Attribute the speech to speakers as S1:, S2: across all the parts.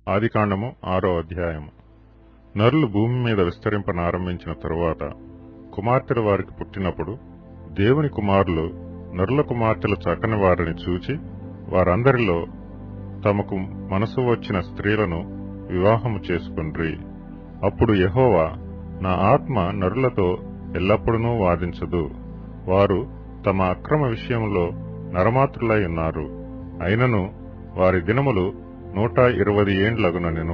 S1: ఆదికాండము ఆరో అధ్యాయము నరులు భూమి మీద విస్తరింపనారంభించిన తరువాత కుమార్తెలు వారికి పుట్టినప్పుడు దేవుని కుమారులు నరుల కుమార్తెలు చక్కని వారిని చూచి వారందరిలో తమకు మనసు వచ్చిన స్త్రీలను వివాహము చేసుకుండ్రి అప్పుడు యెహోవా నా ఆత్మ నరులతో ఎల్లప్పుడూ వాదించదు వారు తమ అక్రమ విషయంలో నరమాత్రులై ఉన్నారు అయినను వారి దినములు నూట ఇరవై ఏండ్లగునెను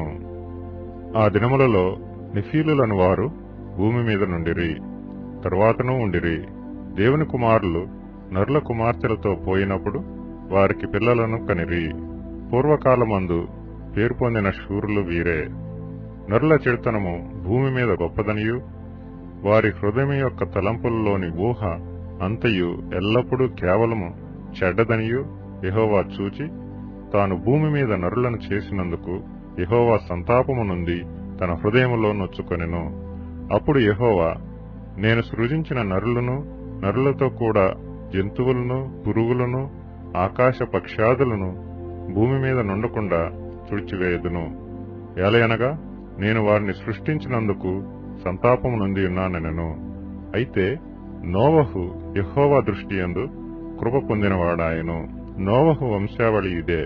S1: ఆ దినములలో నిఫీలులను వారు భూమి మీద నుండిరి తరువాతనూ ఉండిరి దేవుని కుమారులు నరుల కుమార్తెలతో పోయినప్పుడు వారికి పిల్లలను కనిరి పూర్వకాలమందు పేరు పొందిన శూరులు వీరే నరుల చెడుతనము భూమి మీద గొప్పదనియు వారి హృదయం యొక్క తలంపులలోని ఊహ అంతయు ఎల్లప్పుడూ కేవలము చెడ్డదనియు యెహోవా చూచి తాను భూమి మీద నరులను చేసినందుకు యెహోవా సంతాపము నుండి తన హృదయములో నొచ్చుకొనెను అప్పుడు యెహోవా నేను సృజించిన నరులను నరులతో కూడా జంతువులను పురుగులను ఆకాశ పక్షాదులను భూమి మీద నుండకుండా తుడిచివేయదును ఏలయనగా నేను వారిని సృష్టించినందుకు సంతాపము నుండి ఉన్నానెనను అయితే నోవహు యెహోవా దృష్టి యందు కృప పొందినవాడాయను నోవహు వంశావళి ఇదే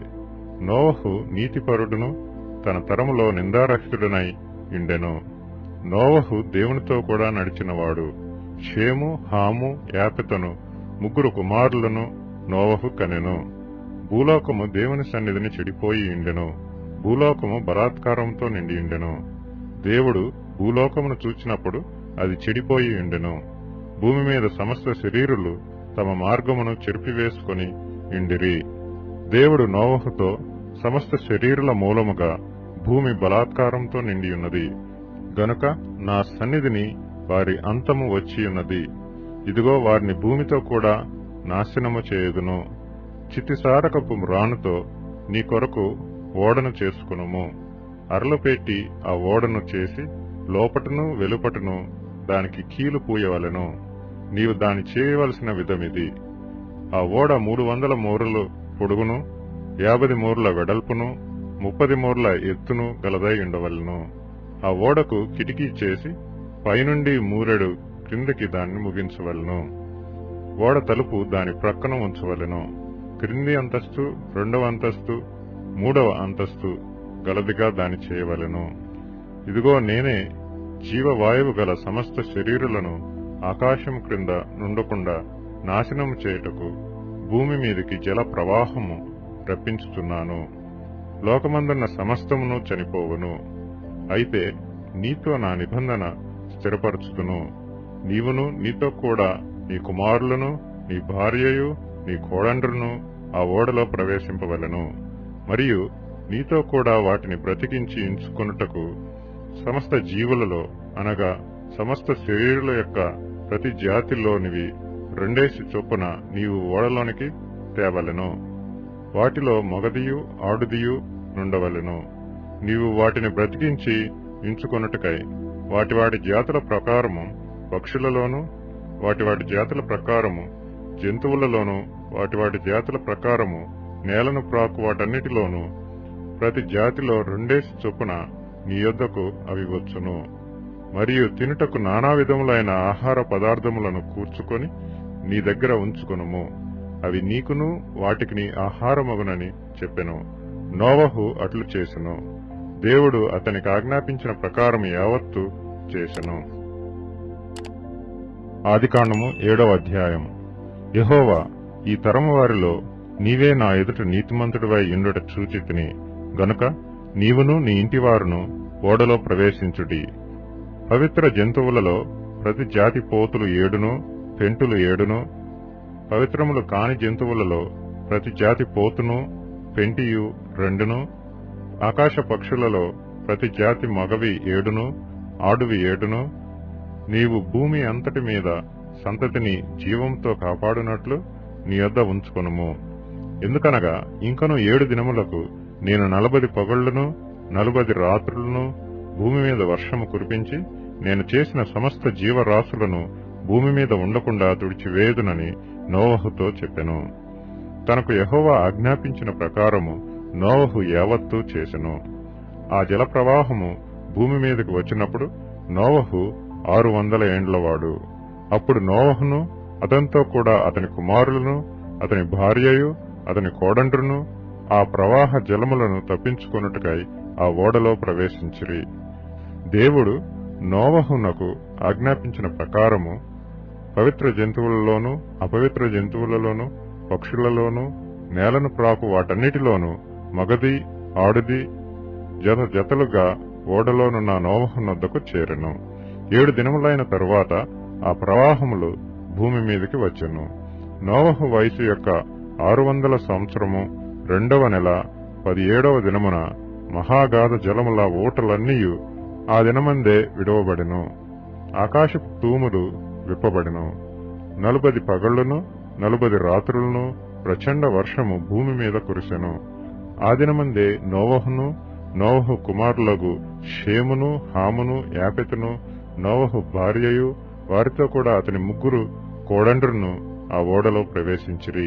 S1: నోవహు నీతిపరుడును తన తరములో నిందారహితుడనై ఇండెను నోవహు దేవునితో కూడా నడిచినవాడు షేము హాము యాపెతను ముగ్గురు కుమారులను నోవహు కనెను భూలోకము దేవుని సన్నిధిని చెడిపోయి ఇండెను భూలోకము బలాత్కారంతో నిండి ఉండెను దేవుడు భూలోకమును చూచినప్పుడు అది చెడిపోయి ఉండెను భూమి మీద సమస్త శరీరులు తమ మార్గమును చెరిపివేసుకొని ఇండిరి దేవుడు నోవహుతో సమస్త శరీరుల మూలముగా భూమి బలాత్కారంతో నిండి ఉన్నది గనుక నా సన్నిధిని వారి అంతము వచ్చి ఉన్నది ఇదిగో వారిని భూమితో కూడా నాశనము చేయుదును చితిసారకపు రాణుతో నీ కొరకు ఓడను చేసుకునుము అరలు పెట్టి ఆ ఓడను చేసి లోపటను వెలుపటను దానికి కీలు పూయవలెను నీవు దాని చేయవలసిన విధమిది ఆ ఓడ మూడు వందల మూరలు పొడుగును యాభై మూరల వెడల్పును ముప్పది మూరల ఎత్తును గలదై ఉండవలెను ఆ ఓడకు కిటికీ చేసి పైనుండి మూరెడు క్రిందకి దాన్ని ముగించవలెను ఓడ తలుపు దాని ప్రక్కన ఉంచవలెను క్రింది అంతస్తు రెండవ అంతస్తు మూడవ అంతస్తు గలదిగా దాని చేయవలెను ఇదిగో నేనే జీవవాయువు గల సమస్త శరీరులను ఆకాశం క్రింద నుండకుండా నాశనము చేయుటకు భూమి మీదికి జల ప్రవాహము రప్పించుచున్నాను లోకమందున్న సమస్తమును చనిపోవును అయితే నీతో నా నిబంధన స్థిరపరచుదును నీవును నీతో కూడా నీ కుమారులను నీ భార్యయు నీ కోడండ్రును ఆ ఓడలో ప్రవేశింపవలెను మరియు నీతో కూడా వాటిని బ్రతికించి ఎంచుకొనుటకు సమస్త జీవులలో అనగా సమస్త శరీరుల యొక్క ప్రతి జాతిలోనివి రెండేసి చొప్పున నీవు ఓడలోనికి తేవలెను వాటిలో మొగదియు ఆడుదియు నుండవలెను నీవు వాటిని బ్రతికించి ఎంచుకొనుటకై వాటి వాటి జాతుల ప్రకారము పక్షులలోను వాటి వాటి జాతుల ప్రకారము జంతువులలోను వాటి వాటి జాతుల ప్రకారము నేలను ప్రాకు వాటన్నిటిలోనూ ప్రతి జాతిలో రెండేసి చొప్పున నీ యొద్దకు అవి వచ్చును మరియు తినుటకు నానా విధములైన ఆహార పదార్థములను కూర్చుకొని నీ దగ్గర ఉంచుకొనుము అవి నీకును వాటికి నీ ఆహారమగునని చెప్పెను నోవహు అట్లు చేసెను దేవుడు అతనికి ఆజ్ఞాపించిన ప్రకారం యావత్తు చేసెను ఆదికాండము ఏడవ అధ్యాయం యహోవా ఈ తరము వారిలో నీవే నా ఎదుట నీతిమంతుడివై ఇండుట చూచితిని గనుక నీవును నీ ఇంటివారును ఓడలో ప్రవేశించుడి పవిత్ర జంతువులలో ప్రతి జాతి పోతులు ఏడును పెంటులు ఏడును పవిత్రములు కాని జంతువులలో ప్రతి జాతి పోతును పెంటియు రెండును ఆకాశ పక్షులలో ప్రతి జాతి మగవి ఏడును ఆడువి ఏడును నీవు భూమి అంతటి మీద సంతతిని జీవంతో కాపాడునట్లు నీ యొద్ద ఉంచుకొనుము ఎందుకనగా ఇంకను ఏడు దినములకు నేను నలబది పగళ్లను నలుబది రాత్రులను భూమి మీద వర్షము కురిపించి నేను చేసిన సమస్త జీవరాశులను భూమి మీద ఉండకుండా తుడిచివేదునని నోవహుతో చెప్పెను తనకు యహోవా ఆజ్ఞాపించిన ప్రకారము నోవహు యావత్తూ చేసెను ఆ జల ప్రవాహము భూమి మీదకి వచ్చినప్పుడు నోవహు ఆరు వందల ఏండ్లవాడు అప్పుడు నోవహును అతనితో కూడా అతని కుమారులను అతని భార్యయు అతని కోడండ్రును ఆ ప్రవాహ జలములను తప్పించుకొనుటకై ఆ ఓడలో ప్రవేశించిరి దేవుడు నోవహునకు ఆజ్ఞాపించిన ప్రకారము పవిత్ర జంతువులలోను అపవిత్ర జంతువులలోను పక్షులలోను నేలను ప్రాకు వాటన్నిటిలోనూ మగది ఆడుది జత జతలుగా ఓడలోనున్న నోవహునొద్దకు చేరెను ఏడు దినములైన తరువాత ఆ ప్రవాహములు భూమి మీదకి వచ్చెను నోవహు వయసు యొక్క ఆరు వందల సంవత్సరము రెండవ నెల పదిహేడవ దినమున మహాగాధ జలముల ఊటలన్నీయు ఆ దినమందే విడవబడెను ఆకాశపు తూములు విప్పబడెను నలుబది పగళ్లను నలుబది రాత్రులను ప్రచండ వర్షము భూమి మీద కురిసెను ఆ దినమందే నోవహును నోవహు కుమారులగు షేమును హామును యాపెతును నోవహు భార్యయు వారితో కూడా అతని ముగ్గురు కోడండ్రును ఆ ఓడలో ప్రవేశించిరి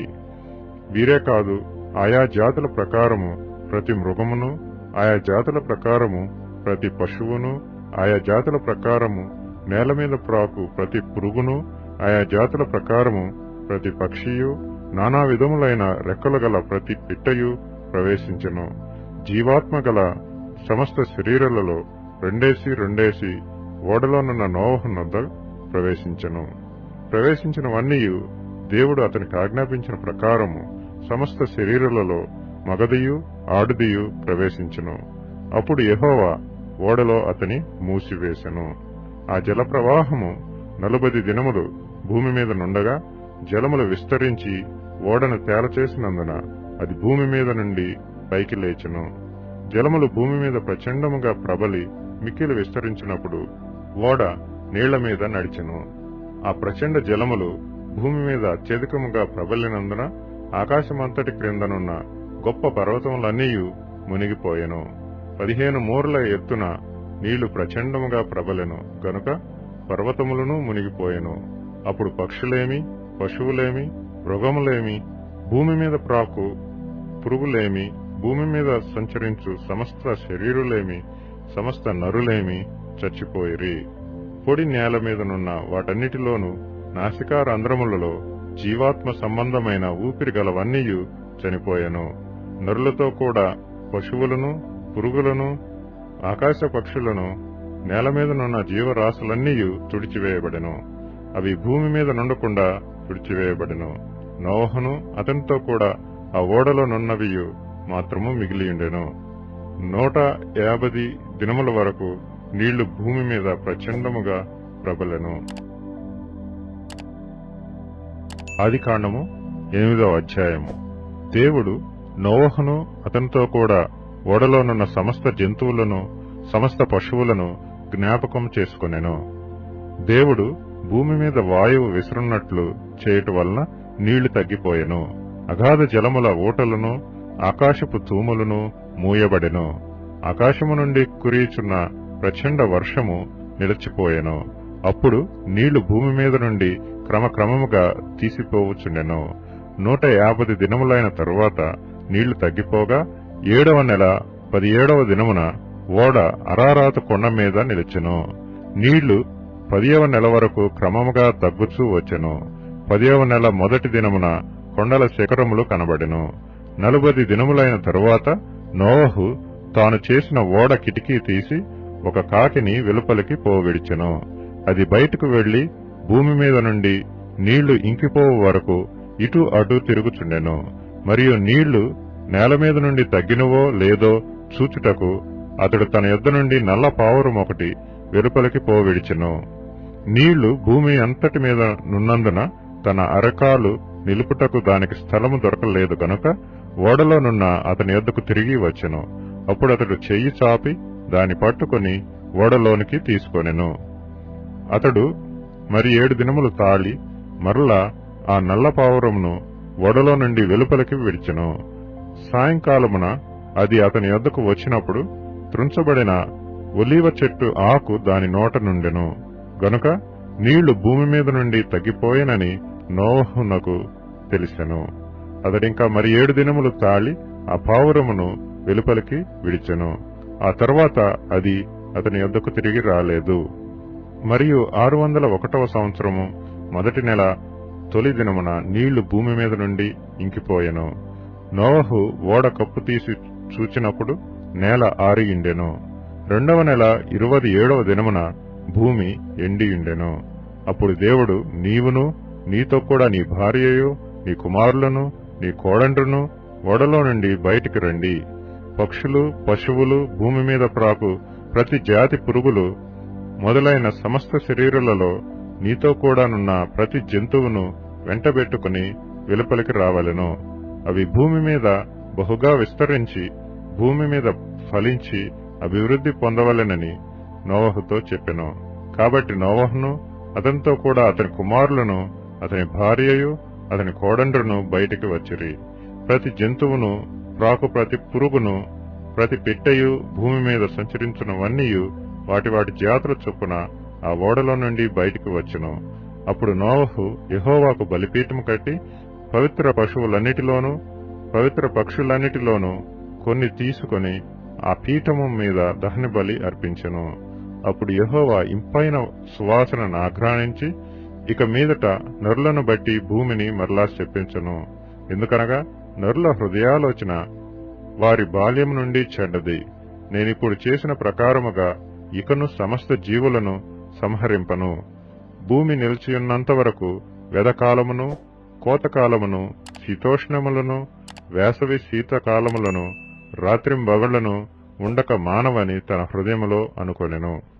S1: వీరే కాదు ఆయా జాతుల ప్రకారము ప్రతి మృగమును ఆయా జాతుల ప్రకారము ప్రతి పశువును ఆయా జాతుల ప్రకారము నేల మీద ప్రాకు ప్రతి పురుగును ఆయా జాతుల ప్రకారము ప్రతి పక్షియు నానా విధములైన రెక్కలు గల ప్రతి పిట్టయు ప్రవేశించెను జీవాత్మ గల సమస్త శరీరాలలో రెండేసి రెండేసి ఓడలోనున్న నోవహునొద్ద ప్రవేశించెను ప్రవేశించినవన్నీయు దేవుడు అతనికి ఆజ్ఞాపించిన ప్రకారము సమస్త శరీరాలలో మగదియు ఆడుదియు ప్రవేశించెను అప్పుడు యెహోవా ఓడలో అతని మూసివేశెను ఆ జల ప్రవాహము నలుబది దినములు భూమి మీద నుండగా జలములు విస్తరించి ఓడను తేలచేసినందున అది భూమి మీద నుండి పైకి లేచెను జలములు భూమి మీద ప్రచండముగా ప్రబలి మిక్కిలి విస్తరించినప్పుడు ఓడ నీళ్ల మీద నడిచెను ఆ ప్రచండ జలములు భూమి మీద అత్యధికముగా ప్రబలినందున ఆకాశమంతటి క్రిందనున్న గొప్ప పర్వతములన్నీయు మునిగిపోయెను పదిహేను మూరల ఎత్తున నీళ్లు ప్రచండముగా ప్రబలెను గనుక పర్వతములను మునిగిపోయెను అప్పుడు పక్షులేమి పశువులేమి మృగములేమి భూమి మీద ప్రాకు పురుగులేమి భూమి మీద సంచరించు సమస్త శరీరులేమి సమస్త నరులేమి చచ్చిపోయిరి పొడి నేల మీదనున్న వాటన్నిటిలోనూ నాసికా రంధ్రములలో జీవాత్మ సంబంధమైన ఊపిరి గలవన్నీయు చనిపోయెను నరులతో కూడా పశువులను పురుగులను ఆకాశ పక్షులను నేల మీదనున్న జీవరాశులన్నీయు తుడిచివేయబడెను అవి భూమి మీద నుండకుండా తుడిచివేయబడెను నోహను అతనితో కూడా ఆ ఓడలో నున్నవియు మాత్రము మిగిలియుండెను నూట యాభై దినముల వరకు నీళ్లు భూమి మీద ప్రచండముగా ప్రబలెను ఆదికాండము ఎనిమిదవ అధ్యాయము దేవుడు నోవహును అతనితో కూడా ఓడలోనున్న సమస్త జంతువులను సమస్త పశువులను జ్ఞాపకం చేసుకొనెను దేవుడు భూమి మీద వాయువు విసురున్నట్లు చేయుట వలన నీళ్లు తగ్గిపోయెను అగాధ జలముల ఊటలను ఆకాశపు తూములను మూయబడెను ఆకాశము నుండి కురియుచున్న ప్రచండ వర్షము నిలిచిపోయెను అప్పుడు నీళ్లు భూమి మీద నుండి క్రమక్రమముగా తీసిపోవచ్చుండెను నూట యాభై దినములైన తరువాత నీళ్లు తగ్గిపోగా ఏడవ నెల పదిహేడవ దినమున ఓడ అరారాతు కొండ మీద నిలిచెను నీళ్లు పదియవ నెల వరకు క్రమముగా తగ్గుచూ వచ్చెను పదియవ నెల మొదటి దినమున కొండల శిఖరములు కనబడెను నలుబది దినములైన తరువాత నోవహు తాను చేసిన ఓడ కిటికీ తీసి ఒక కాకిని వెలుపలికి పోవిడిచెను అది బయటకు వెళ్లి భూమి మీద నుండి నీళ్లు ఇంకిపోవు వరకు ఇటు అటు తిరుగుచుండెను మరియు నీళ్లు నేల మీద నుండి తగ్గినవో లేదో చూచుటకు అతడు తన యొద్ద నుండి నల్ల పావురం ఒకటి వెలుపలికి పోవిడిచెను నీళ్లు భూమి అంతటి మీద నున్నందున తన అరకాలు నిలుపుటకు దానికి స్థలము దొరకలేదు గనుక ఓడలోనున్న అతని యొద్దకు తిరిగి వచ్చెను అప్పుడు అతడు చెయ్యి చాపి దాని పట్టుకొని ఓడలోనికి తీసుకొనెను అతడు మరి ఏడు దినములు తాళి మరలా ఆ నల్ల పావురమును ఓడలో నుండి వెలుపలికి విడిచెను సాయంకాలమున అది అతని యొద్దకు వచ్చినప్పుడు త్రుంచబడిన ఒలీవ చెట్టు ఆకు దాని నోట నుండెను గనుక నీళ్లు భూమి మీద నుండి తగ్గిపోయెనని నోవహునకు తెలిసెను అతడింకా మరి ఏడు దినములు తాళి ఆ పావురమును వెలుపలికి విడిచెను ఆ తరువాత అది అతని యొద్దకు తిరిగి రాలేదు మరియు ఆరు వందల ఒకటవ సంవత్సరము మొదటి నెల తొలి దినమున నీళ్లు భూమి మీద నుండి ఇంకిపోయెను నోవహు ఓడ కప్పు తీసి చూచినప్పుడు నేల ఆరియుండెను రెండవ నెల ఇరవై ఏడవ దినమున భూమి ఎండియుండెను అప్పుడు దేవుడు నీవును నీతో కూడా నీ భార్యయు నీ కుమారులను నీ కోడండ్రును ఓడలో నుండి బయటికి రండి పక్షులు పశువులు భూమి మీద ప్రాకు ప్రతి జాతి పురుగులు మొదలైన సమస్త శరీరులలో నీతో కూడానున్న ప్రతి జంతువును వెంటబెట్టుకుని వెలుపలికి రావలెను అవి భూమి మీద బహుగా విస్తరించి భూమి మీద ఫలించి అభివృద్ధి పొందవలెనని నోవహుతో చెప్పెను కాబట్టి నోవహును అతనితో కూడా అతని కుమారులను అతని భార్యయు అతని కోడండ్రును బయటికి వచ్చిరి ప్రతి జంతువును ప్రాకు ప్రతి పురుగును ప్రతి పెట్టెయు భూమి మీద సంచరించునవన్నీయు వాటి వాటి జాతుల చొప్పున ఆ ఓడలో నుండి బయటికి వచ్చును అప్పుడు నోవహు యెహోవాకు బలిపీఠము కట్టి పవిత్ర పశువులన్నిటిలోనూ పవిత్ర పక్షులన్నిటిలోనూ కొన్ని తీసుకొని ఆ పీఠము మీద దహన బలి అర్పించెను అప్పుడు యెహోవా ఇంపైన సువాసనను ఆఘ్రానించి ఇక మీదట నరులను బట్టి భూమిని మరలా చెప్పించను ఎందుకనగా నరుల హృదయాలోచన వారి బాల్యం నుండి చెడ్డది నేనిప్పుడు చేసిన ప్రకారముగా ఇకను సమస్త జీవులను సంహరింపను భూమి నిలిచియున్నంత వరకు వెదకాలమును కోతకాలమును శీతోష్ణములను వేసవి శీతకాలములను రాత్రింబగళ్లను ఉండక మానవని తన హృదయములో అనుకొనెను